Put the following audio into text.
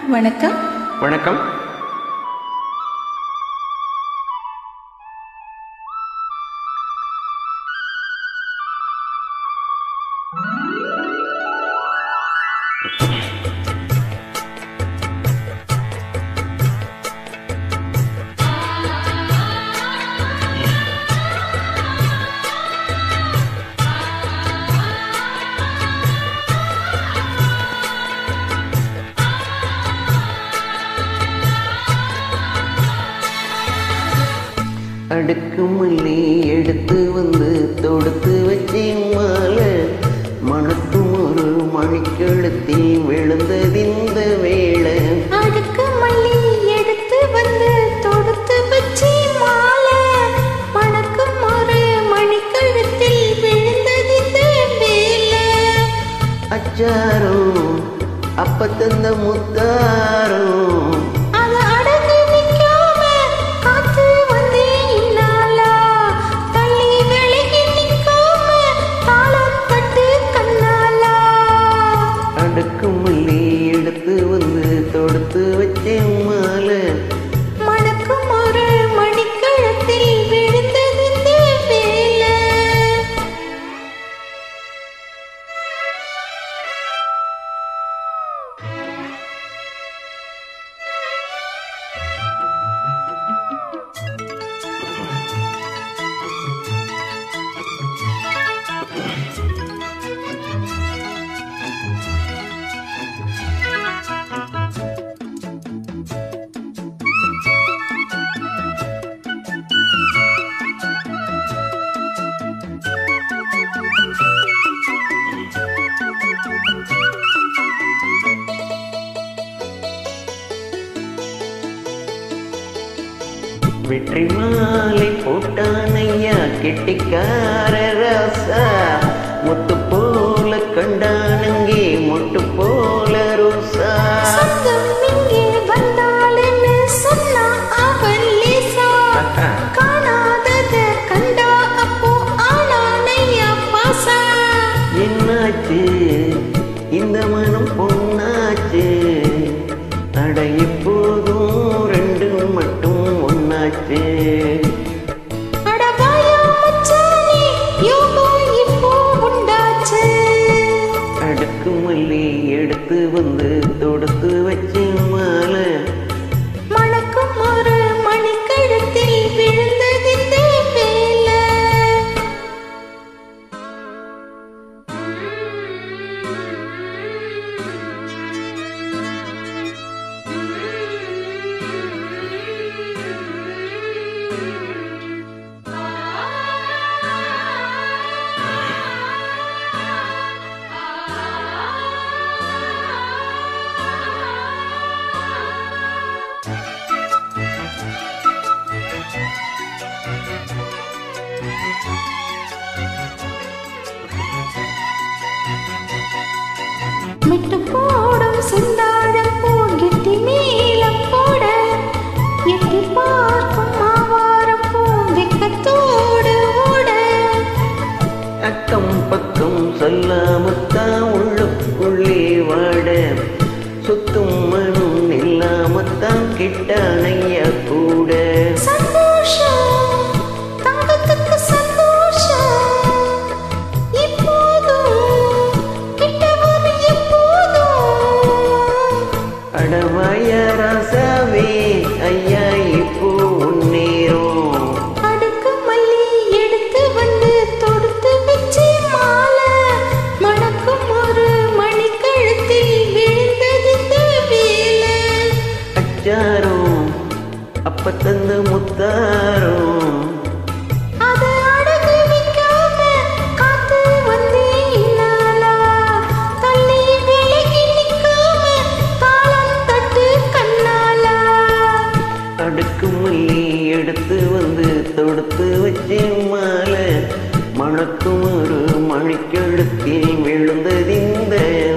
வணக்கம் வணக்கம் அடுக்கு மல்லி எடுத்து வந்து தொடுத்து வச்சேன் மாலை மணக்கும் ஒரு மணிக்கழுத்தில் விழுந்ததிந்த வேளை அடுக்கு மல்லி எடுத்து வந்து தொடுத்து வச்சி மாலை மணக்கும் ஒரு மணிக்கழுத்தில் விழுந்ததிந்த வேலை அச்சாரம் அப்ப தந்த முத்தாரம் அது அடகு நிக்காம காத்து வந்தே இன்னாலா தள்ளி விலகி நிக்காம தாளம் தட்டு கண்ணாலா அடுக்கு மல்லி எடுத்து வந்து தொடுத்து வச்சேன் மாலை மணக்கும் ஒரு மணிக்கழுத்தில் விழுந்ததிந்த வேலை வெற்றி மாலை போட்டானையா கெட்டிக்கார ராசா முத்து போல கண்டானங்கே மொட்டு போல ரோசா சத்தம் இங்கே வந்தாலுன்னு சொன்னா அவன் லேசா. காணாதத கண்டா அப்போ ஆனானையா பாசா. என்னாச்சு இந்த மனம் பொண்ணாச்சு அட எப்போதும் ரெண்டு மட்டும் ஒன்னாச்சு அட வாயா மச்சானே, யோகம் இப்போ உண்டாச்சு. அடுக்கு மல்லி எடுத்து வந்து தொடுத்து வச்சு மாலை மணக்கும் ஒரு மணிக்கழுத்தில் விழுந்ததிந்த வேலை. மிட்டு போடும் சிந்தாழம் போல் கெட்டி மேலம் போட எட்டி பார்க்கும் மாவாரம் பூ வெக்கத்தோடு ஓட அக்கம் பக்கம் சொல்லாமத்தான் உள்ளுக்குள்ளே வாட சுத்தும் மனம் இல்லாமத்தான் கிட்டானையா கூட சந்தோஷம் தங்கத்துக்கு சந்தோஷம் இப்போதும் கிட்ட வரும் எப்போதும் அடவாய ராசாவே ஐயா இப்போ உன்னேரும் அடுக்கு மல்லி எடுத்து வந்து தொடுத்து வச்சு மாலை மணக்கும் ஒரு மணிக்கழுத்தில் விழுந்ததிந்த வேலை அச்சாரம் அப்ப தந்த முத்தாரம் அது அடகு வைக்காம காத்து வந்தே இன்னாலா தள்ளி விலகி நிக்காம தாளம் தட்டு கண்ணாலா அடுக்கு மல்லி எடுத்து வந்து தொடுத்து வச்சு மாலை மணக்கும் ஒரு மணிக்கழுத்தில் விழுந்ததிந்த